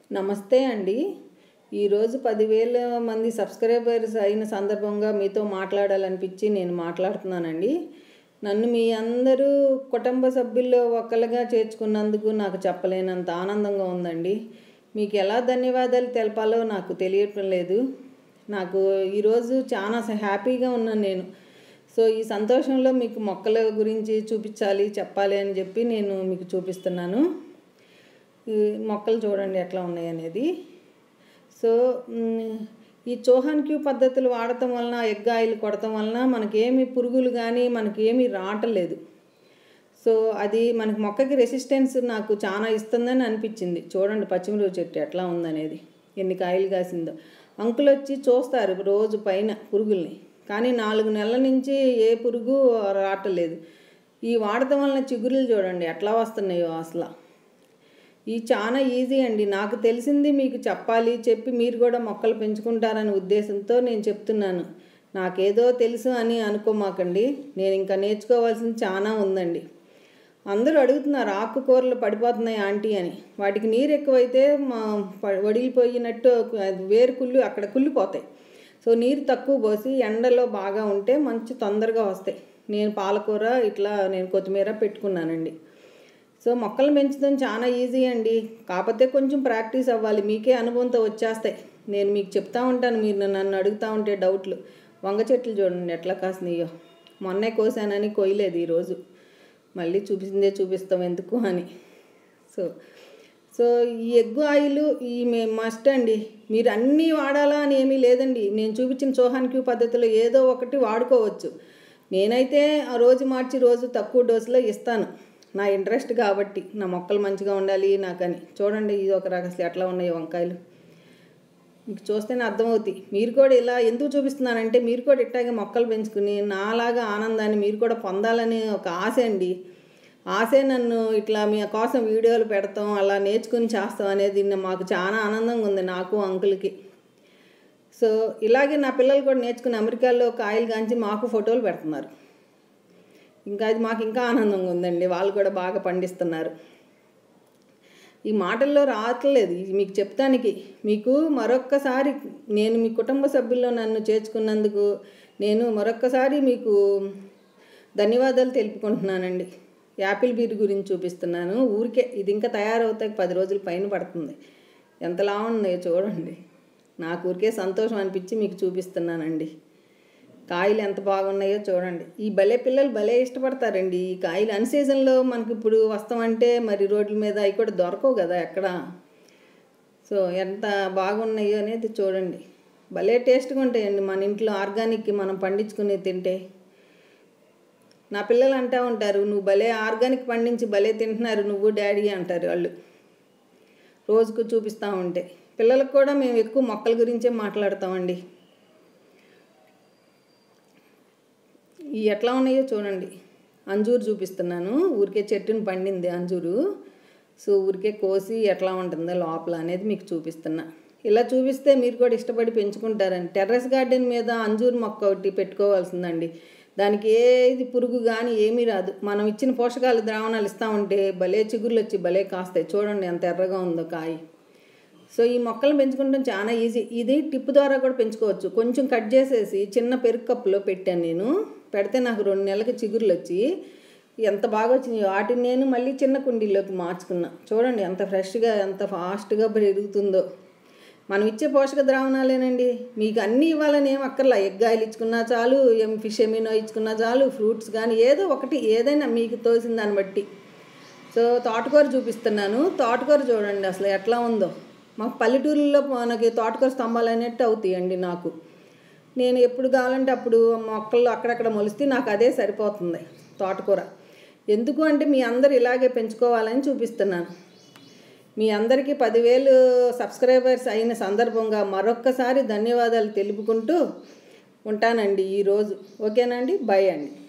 నమస్తే అండి ఈరోజు పదివేల మంది సబ్స్క్రైబర్స్ అయిన సందర్భంగా మీతో మాట్లాడాలనిపించి నేను మాట్లాడుతున్నానండి నన్ను మీ అందరూ కుటుంబ సభ్యుల్లో ఒకళ్ళగా చేర్చుకున్నందుకు నాకు చెప్పలేనంత ఆనందంగా ఉందండి మీకు ఎలా ధన్యవాదాలు తెలపాలో నాకు తెలియటం లేదు నాకు ఈరోజు చాలా హ్యాపీగా ఉన్నాను నేను సో ఈ సంతోషంలో మీకు మొక్కల గురించి చూపించాలి చెప్పాలి అని చెప్పి నేను మీకు చూపిస్తున్నాను ఈ మొక్కలు చూడండి ఎట్లా ఉన్నాయి అనేది సో మ్, ఈ చోహాన్ క్యూ పద్ధతులు వాడటం వలన ఎగ్ ఆయిల్ కొడటం వలన మనకేమి పురుగులు కానీ మనకేమీ రావట్లేదు సో అది మనకి మొక్కకి రెసిస్టెన్స్ నాకు చాలా ఇస్తుందని అనిపించింది చూడండి పచ్చిమిరపకాయ చెట్టు ఎట్లా ఉందనేది ఎన్ని కాయలు కాసిందో అంకులు వచ్చి చూస్తారు రోజు పైన పురుగుల్ని కానీ నాలుగు నెలల నుంచి ఏ పురుగు రావట్లేదు ఈ వాడటం వలన చిగురులు చూడండి ఎట్లా వస్తున్నాయో అసలు ఈ చాలా ఈజీ అండి నాకు తెలిసింది మీకు చెప్పాలి చెప్పి మీరు కూడా మొక్కలు పెంచుకుంటారనే ఉద్దేశంతో నేను చెప్తున్నాను నాకేదో తెలుసు అని అనుకోమాకండి నేను ఇంకా నేర్చుకోవాల్సింది చాలా ఉందండి అందరూ అడుగుతున్నారు ఆకుకూరలు పడిపోతున్నాయి ఆంటీ అని వాటికి నీరు ఎక్కువైతే మా ప- వడిలిపోయినట్టు అది వేరు కుళ్ళు అక్కడ కుళ్ళిపోతాయి సో నీరు తక్కువ పోసి ఎండలో బాగా ఉంటే మంచి తొందరగా వస్తాయి నేను పాలకూర ఇట్లా నేను కొత్తిమీర పెట్టుకున్నానండి సో మొక్కలు పెంచడం చాలా ఈజీ అండి కాకపోతే కొంచెం ప్రాక్టీస్ అవ్వాలి మీకే అనుభవంతో వచ్చేస్తాయి నేను మీకు చెప్తా ఉంటాను మీరు నన్ను అడుగుతూ ఉంటే డౌట్లు వంగ చెట్లు చూడండి ఎట్లా కాసినాయో మొన్నే కోసానని కొయ్యలేదు ఈరోజు మళ్ళీ చూపించిందే చూపిస్తాం ఎందుకు అని సో సో ఈ ఎగ్ ఆయిల్ ఈ మే మస్ట్ అండి మీరు అన్నీ వాడాలా అని ఏమీ లేదండి నేను చూపించిన చోహాన్ క్యూ పద్ధతిలో ఏదో ఒకటి వాడుకోవచ్చు నేనైతే ఆ రోజు మార్చి రోజు తక్కువ డోసులో ఇస్తాను నా ఇంట్రెస్ట్ కాబట్టి నా మొక్కలు మంచిగా ఉండాలి నాకని చూడండి ఇది ఒక రకం ఎట్లా ఉన్నాయి వంకాయలు మీకు చూస్తేనే అర్థమవుతాయి మీరు కూడా ఇలా ఎందుకు చూపిస్తున్నానంటే మీరు కూడా ఇట్టాగే మొక్కలు పెంచుకుని నాలాగా ఆనందాన్ని మీరు కూడా పొందాలని ఒక ఆశ అండి ఆశే నన్ను ఇట్లా మీ కోసం వీడియోలు పెడతాం అలా నేర్చుకుని చేస్తాం అనేది నా- మాకు చాలా ఆనందంగా ఉంది నాకు అంకుల్కి సో ఇలాగే నా పిల్లలు కూడా నేర్చుకుని అమెరికాలో కాయలు కాంచి మాకు ఫోటోలు పెడుతున్నారు ఇంకా అది మాకు ఇంకా ఆనందంగా ఉందండి వాళ్ళు కూడా బాగా పండిస్తున్నారు ఈ మాటల్లో రావట్లేదు ఇది మీకు చెప్తానికి మీకు మరొక్కసారి నేను మీ కుటుంబ సభ్యుల్లో నన్ను చేర్చుకున్నందుకు నేను మరొక్కసారి మీకు ధన్యవాదాలు తెలుపుకుంటున్నానండి యాపిల్ బీర్ గురించి చూపిస్తున్నాను ఊరికే ఇది ఇంకా తయారవుతాయి పది రోజుల పైన పడుతుంది ఎంతలా ఉన్నాయో చూడండి నాకు ఊరికే సంతోషం అనిపించి మీకు చూపిస్తున్నానండి కాయలు ఎంత బాగున్నాయో చూడండి ఈ భలే పిల్లలు భలే ఇష్టపడతారండి ఈ కాయలు అన్ సీజన్లో మనకి ఇప్పుడు వస్తామంటే మరి రోడ్ల మీద అవి కూడా దొరకవు కదా ఎక్కడ సో ఎంత బాగున్నాయో అనేది చూడండి భలే టేస్ట్గా ఉంటాయండి మన ఇంట్లో ఆర్గానిక్ మనం పండించుకుని తింటే నా పిల్లలు అంటూ ఉంటారు నువ్వు భలే ఆర్గానిక్ పండించి భలే తింటున్నారు నువ్వు డాడీ అంటారు వాళ్ళు రోజుకు చూపిస్తూ ఉంటే పిల్లలకు కూడా మేము ఎక్కువ మొక్కల గురించే మాట్లాడతామండి ఈ ఎట్లా ఉన్నాయో చూడండి అంజూరు చూపిస్తున్నాను ఊరికే చెట్టుని పండింది అంజూరు సో ఊరికే కోసి ఎట్లా ఉంటుందో లోపల అనేది మీకు చూపిస్తున్నా ఇలా చూపిస్తే మీరు కూడా ఇష్టపడి పెంచుకుంటారండి టెర్రస్ గార్డెన్ మీద అంజూరు మొక్క ఒకటి పెట్టుకోవాల్సిందండి దానికి ఏది పురుగు కానీ ఏమీ రాదు మనం ఇచ్చిన పోషకాలు ద్రావణాలు ఇస్తా ఉంటే భలే చిగుర్లు వచ్చి భలే కాస్తాయి చూడండి ఎంత ఎర్రగా ఉందో కాయ సో ఈ మొక్కలు పెంచుకుంటాం చాలా ఈజీ ఇది టిప్ ద్వారా కూడా పెంచుకోవచ్చు కొంచెం కట్ చేసేసి చిన్న పెరుగు కప్పులో పెట్టాను నేను పెడితే నాకు రెండు నెలలకి చిగురులు వచ్చి ఎంత బాగా వచ్చినాయి వాటిని నేను మళ్ళీ చిన్న కుండీలోకి మార్చుకున్నా చూడండి ఎంత ఫ్రెష్గా ఎంత ఫాస్ట్గా పెరుగుతుందో మనం ఇచ్చే పోషక ద్రావణాలేనండి మీకు అన్నీ ఇవ్వాలని ఏం అక్కర్లా ఎగ్ ఆయిల్ ఇచ్చుకున్నా చాలు ఏం ఫిష్ ఎమినో ఇచ్చుకున్నా చాలు ఫ్రూట్స్ కానీ ఏదో ఒకటి ఏదైనా మీకు తోసిన దాన్ని బట్టి సో తోటకూర చూపిస్తున్నాను తోటకూర చూడండి అసలు ఎట్లా ఉందో మాకు పల్లెటూరులో మనకి తోటకూర స్తంభాలు అనేట్టు అవుతాయండి నాకు నేను ఎప్పుడు కావాలంటే అప్పుడు మొక్కలు అక్కడక్కడ మొలిస్తే నాకు అదే సరిపోతుంది తోటకూర ఎందుకు అంటే మీ అందరు ఇలాగే పెంచుకోవాలని చూపిస్తున్నాను మీ అందరికీ పదివేలు సబ్స్క్రైబర్స్ అయిన సందర్భంగా మరొక్కసారి ధన్యవాదాలు తెలుపుకుంటూ ఉంటానండి ఈరోజు ఓకేనండి బాయ్ అండి